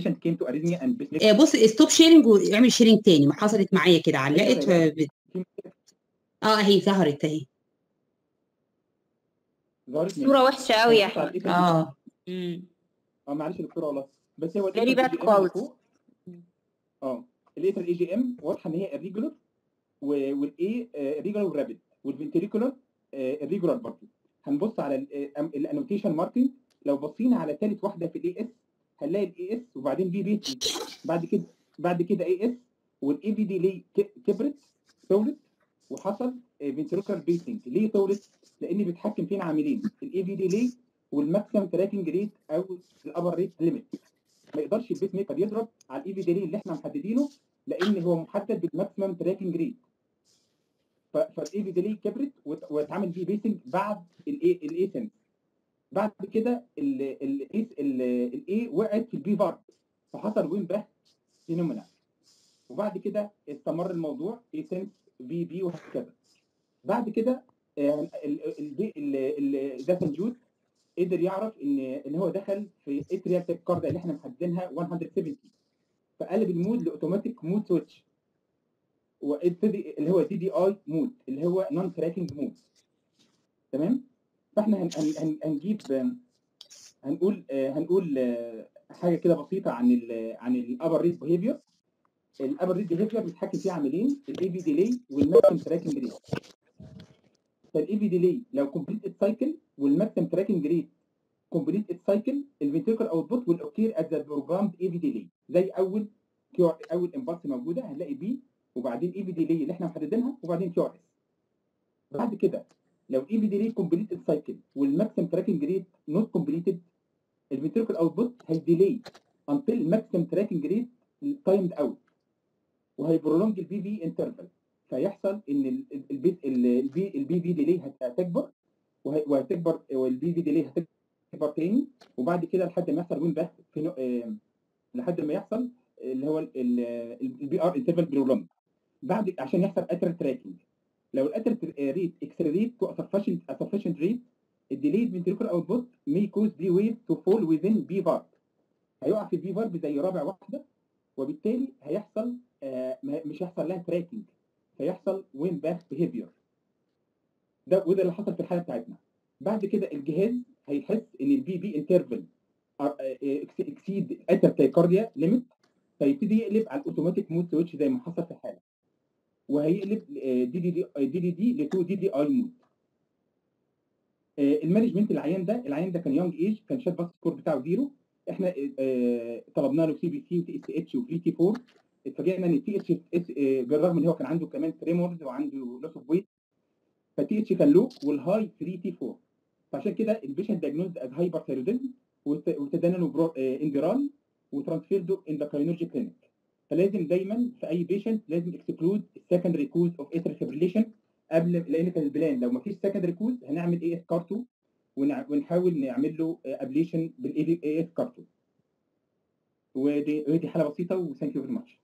patient came to arrhythmia and pacemaker آه، بص ستوب شيرنج واعمل شيرنج تاني ما حصلت معايا كده علقت أيوة، فب- في اه اهي ظهرت اهي ظهرت صورة وحشة أوي يا أحمد اه مم. اه معلش يا دكتوره والله بس هو Very الإيثر bad AGM اللي quality. فوق اه الايثر اي جي ام واضحه ان هي الريجولر والاي ريجولار ورابيد والفنتريكولار الريجولار برضه هنبص على الانوتيشن ماركينج لو بصينا على ثالث واحده في الاي اس هنلاقي الاي اس وبعدين بي بيتي بعد كده بعد كده اي اس والاي في دي ليه ك- كبرت طولت وحصل فنتريكولار بيتنج ليه طولت؟ لان بيتحكم فينا عاملين الاي في دي ليه والماكسيمم تراكنج ريت او الابر ريت ليميت ما يقدرش البيت ميكر يضرب على الاي في دي ليه اللي احنا محددينه لان هو محدد بالماكسيمم تراكنج ريت فالاي في دي ليه كبرت وات- واتعمل فيه بيسنج بعد الاي الاي سنس بعد كده الاي الاي وقعت في البي فارب فحصل وين باك فينومينا وبعد كده استمر الموضوع اي سنس في بي وهكذا بعد كده آه، ال- ال- ال- ال- ده سنجود قدر يعرف ان ان هو دخل في اتريال تيبكاردا اللي احنا محددينها 170 فقلب المود لاوتوماتيك مود سويتش وابتدي اللي هو دي دي اي مود اللي هو نون تراكنج مود تمام فاحنا هن هن هن هنجيب آم، هنقول آه، هنقول آه، حاجه كده بسيطه عن ال عن الابر ريت بيهيفير الابر ريت بيهيفير بيتحكم فيه عاملين الاي في ديلي والماكسيم تراكنج ريت فالاي في ديلي لو كومبليت سايكل والماكسيم تراكنج ريت كومبليت سايكل الفنتريكل اوتبوت will occur at the programmed اي في ديلي زي اول كيو اول امبالس موجوده هنلاقي بي وبعدين اي في ديلي اللي احنا محددينها وبعدين كيو ار اس بعد كده لو اي في ديلي كومبليت سايكل والماكسيم تراكنج ريت نوت كومبليتد الفنتريكل اوتبوت هيديلي until ماكسيم تراكنج ريت تايمد اوت وهيبرولونج البي في انترفال فيحصل ان البي البي البي في ديلي هتكبر وه- وهتكبر والبي في ديلي هتكبر تاني وبعد كده لحد ما يحصل وين باك في نوع- آه، لحد ما يحصل اللي هو البي ار انترفال برولونج بعد عشان يحصل اتر تراكنج لو الاتر ريت اكسلريت تو sufficient a sufficient rate الديليد ventricular output may cause B wave to fall within B bar هيقع في البي فارب زي رابع واحده وبالتالي هيحصل آه ما- مش هيحصل لها تراكنج هيحصل وين باك بيهيفير ده وده اللي حصل في الحاله بتاعتنا بعد كده الجهاز هيحس ان البي بي انترفال اكسيد اتر تايكارديا ليميت فيبتدي يقلب على الاوتوماتيك مود سويتش زي ما حصل في الحاله وهيقلب دي دي دي دي دي دي ل 2 دي دي اي مود المانجمنت العيان ده العيان ده كان يونج ايج كان شات باس سكور بتاعه زيرو احنا آه، طلبنا له سي بي سي وتي اس اتش وفري تي 4 اتفاجئنا ان التي اتش بالرغم ان هو كان عنده كمان تريمورز وعنده لوس اوف ويت فالتي اتش كان لو والهاي 3 تي 4 فعشان كده البيشنت دايجنوزد از هايبر ثايروديزم وابتدينا له برو- آه، اندرال وترانسفيرد اندوكرينولوجي كلينيك فلازم دايما في اي بيشنت لازم اكسكلود السكندري كوز اوف اتر فيبريليشن قبل لان كان البلان لو ما فيش سكندري كوز هنعمل اي اس كارتو ونحاول نعمل له ابليشن بالاي اس كارتو ودي ودي حاله بسيطه وثانك يو فيري ماتش